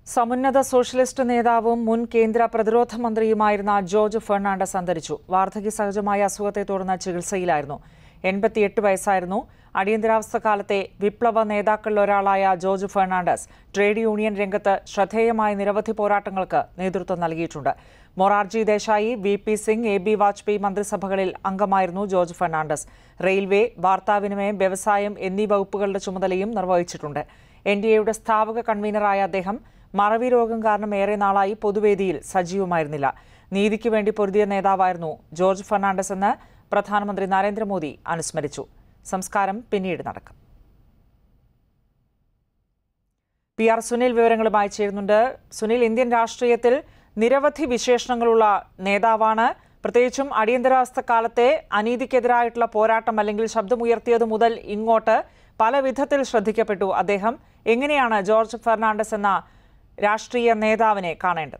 സമുന്നത socialist നേതാവും മുൻ കേന്ദ്ര പ്രതിരോധ മന്ത്രിയുമായിരുന്ന ജോർജ് ഫെർണാണ്ടസ് അന്തരിച്ചു വാർദ്ധക്യ സഹജമായ അസുഖത്തെ തുടർന്ന് ചികിത്സയിലായിരുന്നു എൺപത്തിയെട്ട് വയസ്സായിരുന്നു അടിയന്തരാവസ്ഥ കാലത്തെ വിപ്ലവ നേതാക്കളിൽ ഒരാളായ ജോർജ് ഫെർണാണ്ടസ് ട്രേഡ് യൂണിയൻ രംഗത്ത് ശ്രദ്ധേയമായ നിരവധി പോരാട്ടങ്ങൾക്ക് നേതൃത്വം നൽകിയിട്ടുണ്ട് Morarji Desai V P Singh A B Vajpayee മന്ത്രിസഭകളിൽ അംഗമായിരുന്നു ജോർജ് ഫെർണാണ്ടസ് റെയിൽവേ വാർത്താവിനിമയം വ്യവസായം എന്നീ വകുപ്പുകളുടെ ചുമതലയും നിർവഹിച്ചിട്ടുണ്ട് എൻ ഡി എയുടെ സ്ഥാപക കൺവീനറായ അദ്ദേഹം മറവി രോഗം കാരണം ഏറെ നാളായി പൊതുവേദിയിൽ സജീവമായിരുന്നില്ല നീതിക്ക് വേണ്ടി പൊരുതിയ നേതാവായിരുന്നു ജോർജ് ഫെർണാണ്ടസ് എന്ന് പ്രധാനമന്ത്രി നരേന്ദ്രമോദി അനുസ്മരിച്ചു സംസ്കാരം പിന്നീട് നടക്കും പി ആർ സുനിൽ വിവരങ്ങളുമായി ചേരുന്നുണ്ട് സുനിൽ ഇന്ത്യൻ രാഷ്ട്രീയത്തിൽ നിരവധി വിശേഷണങ്ങളുള്ള നേതാവാണ് പ്രത്യേകിച്ചും അടിയന്തരാവസ്ഥ കാലത്തെ അനീതിക്കെതിരായിട്ടുള്ള പോരാട്ടം അല്ലെങ്കിൽ ശബ്ദമുയർത്തിയത് മുതൽ ഇങ്ങോട്ട് പല വിധത്തിൽ ശ്രദ്ധിക്കപ്പെട്ടു അദ്ദേഹം എങ്ങനെയാണ് ജോർജ് ഫെർണാണ്ടസ് എന്ന രാഷ്ട്രീയ നേതാവിനെ കാണേണ്ടത്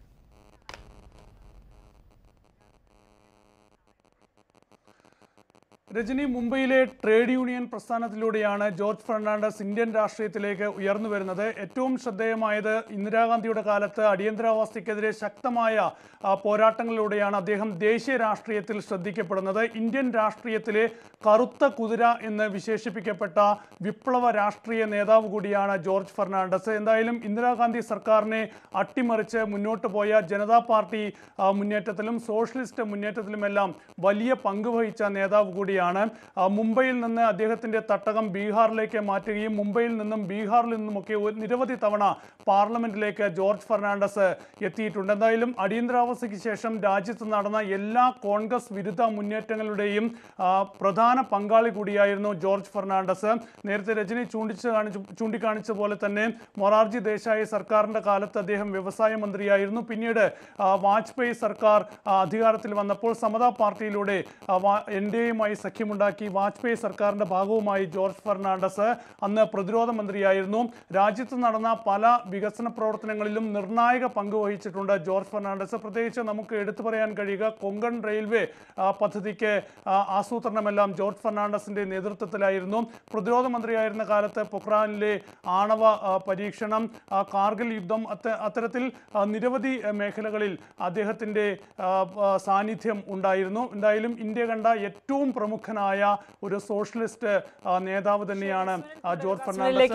രജനി മുംബൈയിലെ ട്രേഡ് യൂണിയൻ പ്രസ്ഥാനത്തിലൂടെയാണ് ജോർജ് ഫെർണാണ്ടസ് ഇന്ത്യൻ രാഷ്ട്രീയത്തിലേക്ക് ഉയർന്നു വരുന്നത് ഏറ്റവും ശ്രദ്ധേയമായത് ഇന്ദിരാഗാന്ധിയുടെ കാലത്ത് അടിയന്തരാവസ്ഥയ്ക്കെതിരെ ശക്തമായ ആ, പോരാട്ടങ്ങളിലൂടെയാണ് അദ്ദേഹം ദേശീയ രാഷ്ട്രീയത്തിൽ ശ്രദ്ധിക്കപ്പെടുന്നത് ഇന്ത്യൻ രാഷ്ട്രീയത്തിലെ കറുത്ത കുതിര എന്ന് വിശേഷിപ്പിക്കപ്പെട്ട വിപ്ലവ രാഷ്ട്രീയ നേതാവ് കൂടിയാണ് ജോർജ് ഫെർണാണ്ടസ് എന്തായാലും ഇന്ദിരാഗാന്ധി സർക്കാരിനെ അട്ടിമറിച്ച് മുന്നോട്ട് പോയ ജനതാ പാർട്ടി ആ, മുന്നേറ്റത്തിലും സോഷ്യലിസ്റ്റ് മുന്നേറ്റത്തിലുമെല്ലാം വലിയ പങ്ക് വഹിച്ച നേതാവ് കൂടിയാണ് ആ, മുംബൈയിൽ നിന്ന് അദ്ദേഹത്തിന്റെ തട്ടകം ബീഹാറിലേക്ക് മാറ്റുകയും മുംബൈയിൽ നിന്നും ബീഹാറിൽ നിന്നുമൊക്കെ ഒരു- നിരവധി തവണ പാർലമെന്റിലേക്ക് ജോർജ് ഫെർണാണ്ടസ് എത്തിയിട്ടുണ്ട് എന്തായാലും അടിയന്തരാവസ്ഥയ്ക്ക് ശേഷം രാജ്യത്ത് നടന്ന എല്ലാ കോൺഗ്രസ് വിരുദ്ധ മുന്നേറ്റങ്ങളുടെയും ആ, പ്രധാന പങ്കാളി കൂടിയായിരുന്നു ജോർജ് ഫെർണാണ്ടസ് നേരത്തെ രജനി ചൂണ്ടിച്ച് കാണിച്ചു ചൂണ്ടിക്കാണിച്ച പോലെ തന്നെ മൊറാർജി ദേശായി സർക്കാരിന്റെ കാലത്ത് അദ്ദേഹം വ്യവസായ മന്ത്രിയായിരുന്നു പിന്നീട് ആ, വാജ്പേയി സർക്കാർ ആ, അധികാരത്തിൽ വന്നപ്പോൾ സമതാ പാർട്ടിയിലൂടെ എൻ ഡി എയുമായി സഖ്യമുണ്ടാക്കി വാജ്പേയി സർക്കാരിന്റെ ഭാഗവുമായി ജോർജ് ഫെർണാണ്ടസ് അന്ന് പ്രതിരോധ മന്ത്രിയായിരുന്നു രാജ്യത്ത് നടന്ന പല വികസന പ്രവർത്തനങ്ങളിലും നിർണായക പങ്ക് വഹിച്ചിട്ടുണ്ട് ജോർജ് ഫെർണാണ്ടസ് പ്രത്യേകിച്ച് നമുക്ക് എടുത്തു പറയാൻ കഴിയുക കൊങ്കൺ റെയിൽവേ ആ, പദ്ധതിക്ക് ആ, ആസൂത്രണമെല്ലാം ജോർജ് ഫെർണാണ്ടസിന്റെ നേതൃത്വത്തിലായിരുന്നു പ്രതിരോധ മന്ത്രിയായിരുന്ന കാലത്ത് പൊക്രാനിലെ ആണവ ആ, പരീക്ഷണം ആ, കാർഗിൽ യുദ്ധം അത്ത- അത്തരത്തിൽ ആ, നിരവധി ആ, മേഖലകളിൽ അദ്ദേഹത്തിന്റെ ആ, ആ, സാന്നിധ്യം ഉണ്ടായിരുന്നു എന്തായാലും ഇന്ത്യ കണ്ട ഏറ്റവും പ്രമുഖനായ ഒരു സോഷ്യലിസ്റ്റ് ആ, നേതാവ് തന്നെയാണ് ആ, ജോർജ് ഫെർണാണ്ടസ്